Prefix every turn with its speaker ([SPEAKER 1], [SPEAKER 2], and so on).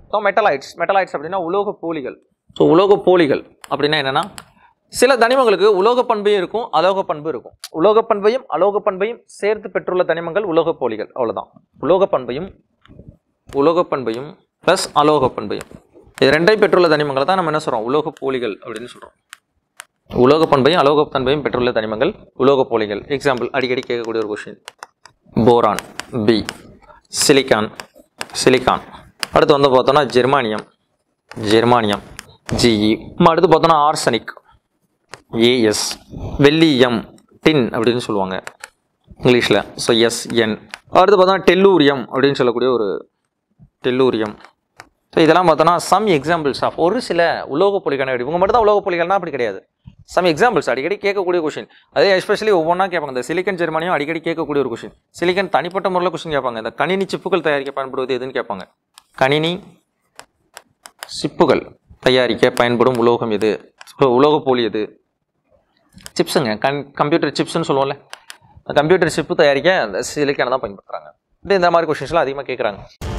[SPEAKER 1] so metalloids metalloids அப்படின்னா உலோக போலிகள் so உலோக போலிகள் அப்படின்னா என்னன்னா சில தனிமங்களுக்கு உலோக பண்பையும் இருக்கும் அலோக பண்பு இருக்கும் உலோக பண்பையும் அலோக பண்பையும் சேர்த்து பெற்றுள்ள தனிமங்கள் உலோக போலிகள் அவ்வளவுதான் உலோக பண்பையும் உலோக பண்பையும் ப்ளஸ் அலோக பண்பையும் இது ரெண்டையும் பெற்றுள்ள தனிமங்களை தான் நம்ம என்ன சொல்றோம் உலோக போலிகள் அப்படின்னு சொல்றோம் உலோக பண்பையும் அலோக பண்பையும் பெற்றுள்ள தனிமங்கள் உலோக போலிகள் எக்ஸாம்பிள் அடிக்கடி கேட்கக்கூடிய ஒரு question boron B silicon silicon அடுத்து வந்து பார்த்தோம்னா ஜெர்மானியம் ஜெர்மானியம் ஜிஇ அடுத்து பார்த்தோம்னா ஆர்சனிக் ஏஎஸ் வெள்ளியம் டின் அப்படின்னு சொல்லுவாங்க இங்கிலீஷில் ஸோ எஸ் என் அடுத்து பார்த்தோம்னா டெல்லூரியம் அப்படின்னு சொல்லக்கூடிய ஒரு டெல்லூரியம் ஸோ இதெல்லாம் பார்த்தோன்னா சம் எக்ஸாம்பிள்ஸ் ஆஃப் ஒரு சில உலோக பொலிக்கான இவங்க மட்டும் தான் உலோக பொலிகள்னா அப்படி கிடையாது சம் எக்ஸாம்பிள்ஸ் அடிக்கடி கேட்கக்கூடிய கொஷின் அதே எஸ்பெஷலி ஒவ்வொன்றா கேட்பாங்க இந்த சிலிக்கன் ஜெர்மானியும் அடிக்கடி கேட்கக்கூடிய ஒரு கொஷின் சிலிக்கன் தனிப்பட்ட முறையில் கொஷின் கேட்பாங்க இந்த கணினி சிப்புகள் தயாரிக்க பயன்படுவது எதுன்னு கேட்பாங்க கணினி சிப்புகள் தயாரிக்க பயன்படும் உலோகம் எது ஸோ உலோக போலி எது சிப்ஸுங்க கன் கம்ப்யூட்டர் சிப்ஸ்னு சொல்லுவோம்ல கம்ப்யூட்டர் சிப்பு தயாரிக்க அந்த சிலிக்கானை தான் பயன்படுத்துகிறாங்க இந்த மாதிரி கொஷின்ஸ்லாம் அதிகமாக கேட்குறாங்க